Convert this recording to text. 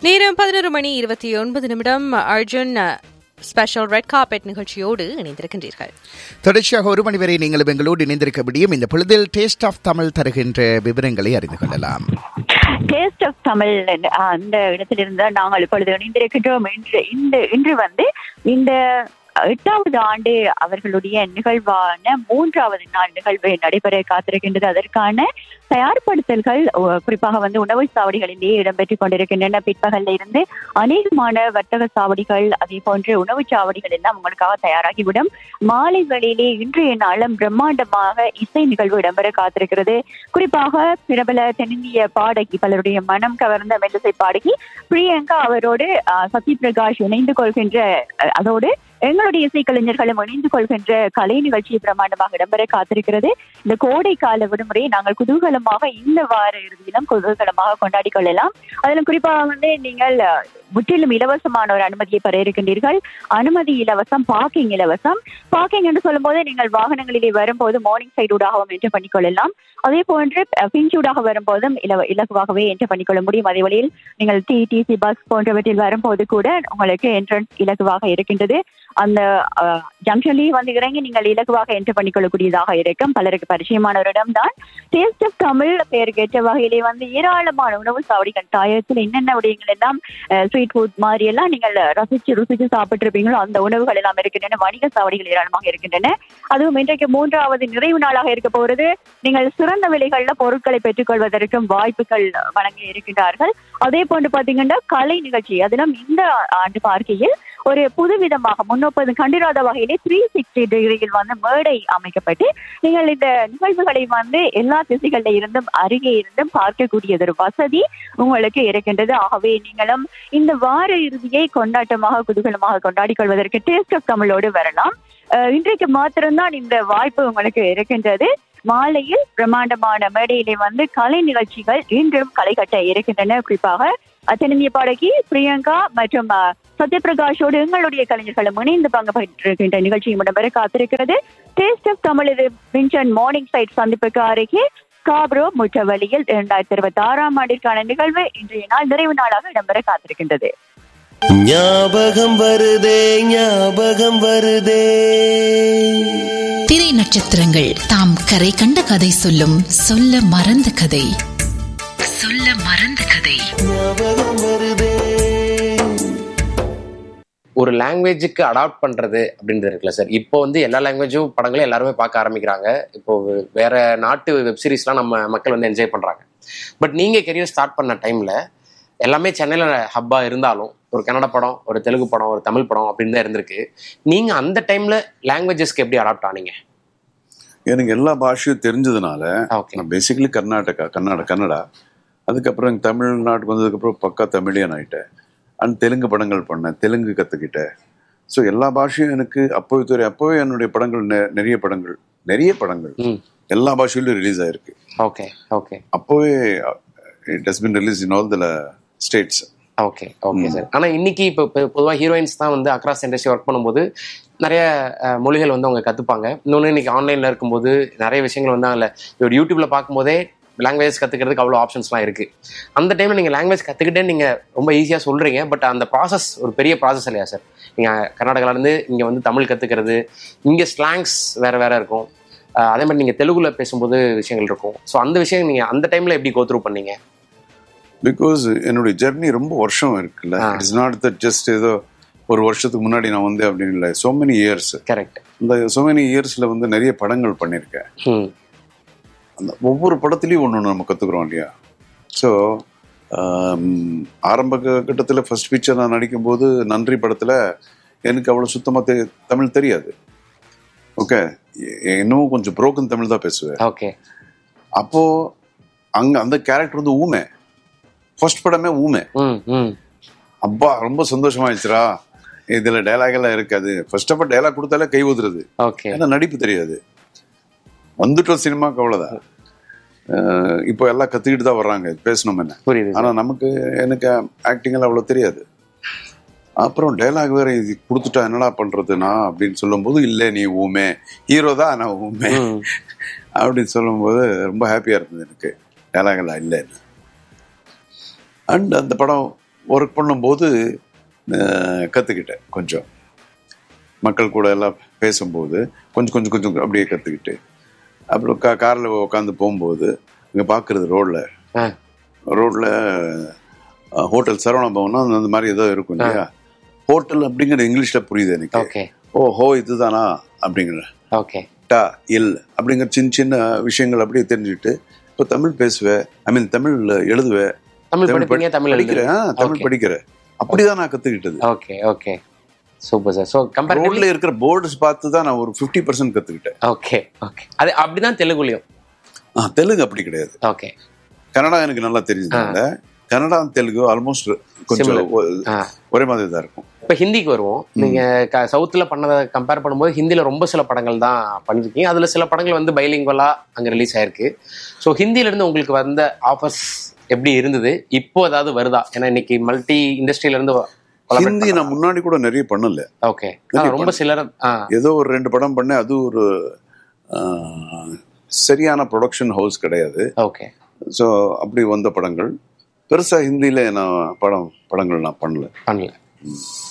நேரம் பதினொரு மணி இருபத்தி ஒன்பது நிமிடம் அர்ஜுன் ஸ்பெஷல் ரெட் கார்பெட் நிகழ்ச்சியோடு இணைந்திருக்கின்றீர்கள் தொடர்ச்சியாக ஒரு மணி வரை நீங்களும் எங்களோடு இணைந்திருக்க முடியும் இந்த பொழுதில் டேஸ்ட் ஆஃப் தமிழ் தருகின்ற விவரங்களை அறிந்து கொள்ளலாம் டேஸ்ட் ஆஃப் தமிழ் அந்த இடத்திலிருந்து நாங்கள் இப்பொழுது இணைந்திருக்கின்றோம் இன்று இந்த இன்று வந்து இந்த எட்டாவது ஆண்டு அவர்களுடைய நிகழ்வான மூன்றாவது நாள் நிகழ்வு நடைபெற காத்திருக்கின்றது அதற்கான தயார்படுத்தல்கள் அஹ், குறிப்பாக வந்து உணவு சாவடிகளிலேயே இடம்பெற்றுக் கொண்டிருக்கின்றன பிற்பகல்ல இருந்து அநேகமான வர்த்தக சாவடிகள் அதே போன்று உணவு சாவடிகள் எல்லாம் உங்களுக்காக தயாராகிவிடும் மாலை வேளையிலே இன்றைய நாளும் பிரம்மாண்டமாக இசை நிகழ்வு இடம்பெற காத்திருக்கிறது குறிப்பாக பிரபல தென்னிந்திய பாடகி பலருடைய மனம் கவர்ந்த மெல்லிசை பாடகி பிரியங்கா அவரோடு அஹ், சத்ய பிரகாஷ் இணைந்து கொள்கின்ற அஹ், அதோடு எங்களுடைய இசைக்கலைஞர்களும் இணைந்து கொள்கின்ற கலை நிகழ்ச்சி பிரம்மாண்டமாக இடம்பெற காத்திருக்கிறது இந்த கோடை கால விடுமுறையை நாங்கள் குதூகலமாக இந்த வார இறுதியிலும் குதூகலமாக கொண்டாடி கொள்ளலாம் அதிலும் குறிப்பாக வந்து நீங்கள் அஹ், முற்றிலும் இலவசமான ஒரு அனுமதியை பெற இருக்கின்றீர்கள் அனுமதி இலவசம் பார்க்கிங் இலவசம் பார்க்கிங் என்று சொல்லும்போது நீங்கள் வாகனங்களிலே வரும்போது மார்னிங் சைடூடாகவும் என்டர் பண்ணிக்கொள்ளலாம் அதே போன்று பிஞ்சூடாக வரும்போதும் இலவ இலகுவாகவே என்டர் பண்ணிக்கொள்ள முடியும் அதே வழியில் நீங்கள் டிடிசி பஸ் போன்றவற்றில் வரும்போது கூட உங்களுக்கு என்ட்ரன்ஸ் இலகுவாக இருக்கின்றது அந்த ஜங்ஷன்லேயே வந்து இறங்கி நீங்கள் இலகுவாக என்டர் பண்ணிக்கொள்ளக்கூடியதாக இருக்கும் பலருக்கு பரிச்சயமான ஒரு இடம் தான் டேஸ்ட் ஆஃப் தமிழ் பெயருக்கு ஏற்ற வகையிலே வந்து ஏராளமான உணவு சாவடிகள் தாயத்தில் என்னென்ன விடயங்கள் எல்லாம் ஸ்ட்ரீட் ஃபுட் மாதிரி எல்லாம் நீங்கள் ரசிச்சு ருசிச்சு சாப்பிட்டிருப்பீங்களோ அந்த உணவுகள் எல்லாம் இருக்கின்றன வணிக சாவடிகள் ஏராளமாக இருக்கின்றன அதுவும் இன்றைக்கு மூன்றாவது நிறைவு நாளாக இருக்க போகிறது நீங்கள் சிறந்த விலைகள்ல பொருட்களை பெற்றுக்கொள்வதற்கும் வாய்ப்புகள் வழங்க இருக்கின்றார்கள் அதே போன்று பாத்தீங்கன்னா கலை நிகழ்ச்சி அதிலும் இந்த ஆண்டு பார்க்கையில் ஒரு புதுவிதமாக முன்னோப்பது கண்டிராத வகையிலே த்ரீ சிக்ஸ்டி டிகிரியில் வந்து மேடை அமைக்கப்பட்டு நீங்கள் இந்த நிகழ்வுகளை வந்து எல்லா திசைகளில இருந்தும் அருகே இருந்தும் பார்க்கக்கூடியது ஒரு வசதி உங்களுக்கு இருக்கின்றது ஆகவே நீங்களும் இந்த வார இறுதியை கொண்டாட்டமாக குதூகலமாக கொண்டாடி கொள்வதற்கு டேஸ்ட் ஆஃப் தமிழோடு வரலாம் அஹ் இன்றைக்கு மாத்திரம்தான் இந்த வாய்ப்பு உங்களுக்கு இருக்கின்றது மாலையில் பிரம்மாண்டமான மேடையிலே வந்து கலை நிகழ்ச்சிகள் இன்றும் களை கட்ட இருக்கின்றன குறிப்பாக தென்னிந்திய பாடகி பிரியங்கா மற்றும் அஹ், சத்யபிரகாஷோடு எங்களுடைய கலைஞர்களும் இணைந்து பங்கு பெற்றிருக்கின்ற நிகழ்ச்சியும் இடம்பெற காத்திருக்கிறது டேஸ்ட் ஆஃப் தமிழ் இது வின்சன் மார்னிங் சைட் சந்திப்புக்கு அருகே காப்ரோ முற்றவழியில் இரண்டாயிரத்தி இருபத்தி ஆறாம் ஆண்டிற்கான நிகழ்வு இன்றைய நாள் நிறைவு நாளாக இடம்பெற காத்திருக்கின்றது ஞாபகம் வருதே ஞாபகம் வருதே திரை நட்சத்திரங்கள் தாம் கரை கண்ட கதை சொல்லும் சொல்ல மறந்த கதை சொல்ல மறந்த கதை ஞாபகம் வருதே ஒரு லாங்குவேஜுக்கு அடாப்ட் பண்றது அப்படின்றது இருக்குல்ல சார் இப்போ வந்து எல்லா லாங்குவேஜும் படங்களும் எல்லாருமே பார்க்க ஆரம்பிக்கிறாங்க இப்போ வேற நாட்டு வெப் சீரிஸ்லாம் நம்ம மக்கள் வந்து என்ஜாய் பண்றாங்க பட் நீங்க கெரியர் ஸ்டார்ட் பண்ண டைம்ல எல்லாமே சென்னையில ஹப்பா இருந்தாலும் ஒரு கன்னட படம் ஒரு தெலுங்கு படம் ஒரு தமிழ் படம் அப்படின்னு தான் இருந்திருக்கு நீங்க அந்த டைம்ல லாங்குவேஜஸ்க்கு எப்படி அடாப்ட் ஆனீங்க எனக்கு எல்லா பாஷையும் தெரிஞ்சதுனால ஓகே நான் பேசிக்கலி கர்நாடகா கர்நாடகா கன்னடா அதுக்கப்புறம் இங்க தமிழ்நாட்டுக்கு வந்ததுக்கப்புறம் பக்கா தமிழியன் ஆயிட்டேன் அண்ட் தெலுங்கு படங்கள் பண்ணேன் தெலுங்கு கற்றுக்கிட்டேன் ஸோ எல்லா பாஷையும் எனக்கு அப்போவே தெரியும் அப்போவே என்னுடைய படங்கள் நெ- நிறைய படங்கள் நிறைய படங்கள் ம் எல்லா பாஷையிலும் ரிலீஸ் ஆயிருக்கு ஓகே ஓகே அப்போவே it has been release in all the states okay okay sir ஆனா இன்னைக்கு இப்போ பொதுவாக ஹீரோயின்ஸ் தான் வந்து அக்ராஸ் இண்டஸ்ட்ரி ஒர்க் பண்ணும்போது நிறைய அஹ், மொழிகள் வந்து அவங்க கத்துப்பாங்க இன்னொன்று இன்னைக்கு ஆன்லைன்ல இருக்கும்போது நிறைய விஷயங்கள் வந்து அதில் இப்போ யூடியூப்ல பார்க்கும்போதே லாங்குவேஜ் கத்துக்கிறதுக்கு அவ்வளோ ஆப்ஷன்ஸ்லாம் இருக்கு அந்த டைம்ல நீங்க லாங்குவேஜ் கத்துக்கிட்டே நீங்க ரொம்ப ஈஸியா சொல்றீங்க பட் அந்த ப்ராசஸ் ஒரு பெரிய ப்ராசஸ் இல்லையா சார் நீங்க கர்நாடகால இருந்து இங்க வந்து தமிழ் கத்துக்கிறது இங்க ஸ்லாங்ஸ் வேற வேற இருக்கும் அஹ், அதே மாதிரி நீங்க தெலுங்குல பேசும்போது விஷயங்கள் இருக்கும் ஸோ அந்த விஷயம் நீங்க அந்த டைம்ல எப்படி கோத்ரூ பண்ணீங்க பிகாஸ் என்னுடைய ஜெர்னி ரொம்ப வருஷம் இருக்குல்ல ஆ. இட்ஸ் நாட் தட் ஜஸ்ட் ஏதோ ஒரு வருஷத்துக்கு முன்னாடி நான் வந்தேன் அப்படின்னு இல்லை சோ மெனி இயர்ஸ் கரெக்ட் இந்த சோ மெனி இயர்ஸ்ல வந்து நிறைய படங்கள் பண்ணியிருக்கேன் ம் அந்த ஒவ்வொரு படத்துலையும் ஒன்று ஒன்று நம்ம கற்றுக்குறோம் இல்லையா ஸோ ஆரம்ப கட்டத்தில் ஃபர்ஸ்ட் பிக்சர் நான் நடிக்கும்போது நன்றி படத்தில் எனக்கு அவ்வளோ சுத்தமாக தமிழ் தெரியாது ஓகே இன்னும் கொஞ்சம் புரோக்கன் தமிழ் தான் பேசுவேன் ஓகே அப்போது அங்கே அந்த கேரக்டர் வந்து ஊமை ஃபர்ஸ்ட் படமே ஊமை ம் ம் அப்பா ரொம்ப சந்தோஷமாயிடுச்சுரா இதுல டைலாக் எல்லாம் இருக்காது ஃபர்ஸ்ட் ஆஃப் ஆல் டைலாக் கொடுத்தாலே கை ஊதுறது ஓகே ஏன்னா நடிப்பு தெரியாது வந்துட்டோம் சினிமாக்கு அவ்வளவுதான் அஹ் இப்போ எல்லாம் கத்துக்கிட்டு தான் வர்றாங்க பேசணும் என்ன புரியுது ஆனா நமக்கு எனக்கு ஆக்டிங் எல்லாம் அவ்வளவு தெரியாது அப்புறம் டைலாக் வேற இது கொடுத்துட்டா என்னடா பண்றதுனா அப்படின்னு சொல்லும்போது இல்ல நீ ஊமே ஹீரோ தான் நான் ஊமே ம். அப்படின்னு சொல்லும்போது ரொம்ப ஹாப்பியா இருந்தது எனக்கு டைலாக் எல்லாம் இல்லைன்னு அண்ட் அந்த படம் ஒர்க் பண்ணும்போது அஹ், கத்துக்கிட்டேன் கொஞ்சம் மக்கள் கூட எல்லாம் பேசும்போது கொஞ்சம் கொஞ்சம் கொஞ்சம் அப்படியே கத்துக்கிட்டு அப்புறம் கா காரில் உட்காந்து போகும்போது இங்கே பார்க்குறது ரோட்ல ஆ. ரோட்ல ஹோட்டல் சரவண பவனா அந்த அந்த மாதிரி ஏதோ இருக்கும் இல்லையா ஹோட்டல் அப்படிங்கிற இங்கிலீஷ்ல புரியுது எனக்கு ஓகே ஓ ஹோ இதுதானா அப்படிங்கிற ஓகே டா இல் அப்படிங்கிற சின்ன சின்ன விஷயங்கள் அப்படியே தெரிஞ்சுட்டு இப்போ தமிழ் பேசுவேன் ஐ மீன் தமிழ் எழுதுவேன் தமிழ் படிப்பீங்க தமிழ் படிக்கிறேன் ஆ, தமிழ் படிக்கிறேன் அப்படிதான் நான் கத்துக்கிட்டது okay okay super sir so comparatively ரோட்ல இருக்கிற போர்ட்ஸ் பார்த்து தான் நான் ஒரு ஃபிஃப்டி பர்சன்ட் கத்துக்கிட்டேன் ஓகே ஓகே அது அப்படிதான் தெலுங்குலயும் ஆ, தெலுங்கு அப்படி கிடையாது ஓகே கன்னடா எனக்கு நல்லா தெரிஞ்சதுனால கன்னடா தெலுங்கு ஆல்மோஸ்ட் கொஞ்சம் Similar. ஒ- ஆ ஒரே மாதிரி தான் இருக்கும் இப்போ ஹிந்திக்கு வருவோம் நீங்க க- சவுத்துல பண்ணதை கம்பேர் பண்ணும்போது ஹிந்தில ரொம்ப சில படங்கள் தான் பண்ணிருக்கீங்க அதுல சில படங்கள் வந்து பைலிங்குவலா அங்க ரிலீஸ் ஆயிருக்கு ஸோ ஹிந்தில இருந்து உங்களுக்கு வந்த ஆஃபர்ஸ் எப்படி இருந்தது இப்போ ஏதாவது வருதா ஏன்னா இன்னைக்கு மல்டி இண்டஸ்ட்ரியில இருந்து ஹிந்தி நான் முன்னாடி கூட நிறைய பண்ணல ஓகே நிறைய ரொம்ப சிலர் ஆ ஏதோ ஒரு ரெண்டு படம் பண்ணேன் அது ஒரு ஆ, சரியான ப்ரொடக்ஷன் ஹவுஸ் கிடையாது ஓகே ஸோ அப்படி வந்த படங்கள் பெருசா ஹிந்தியில நான் படம் படங்கள் நான் பண்ணல பண்ணல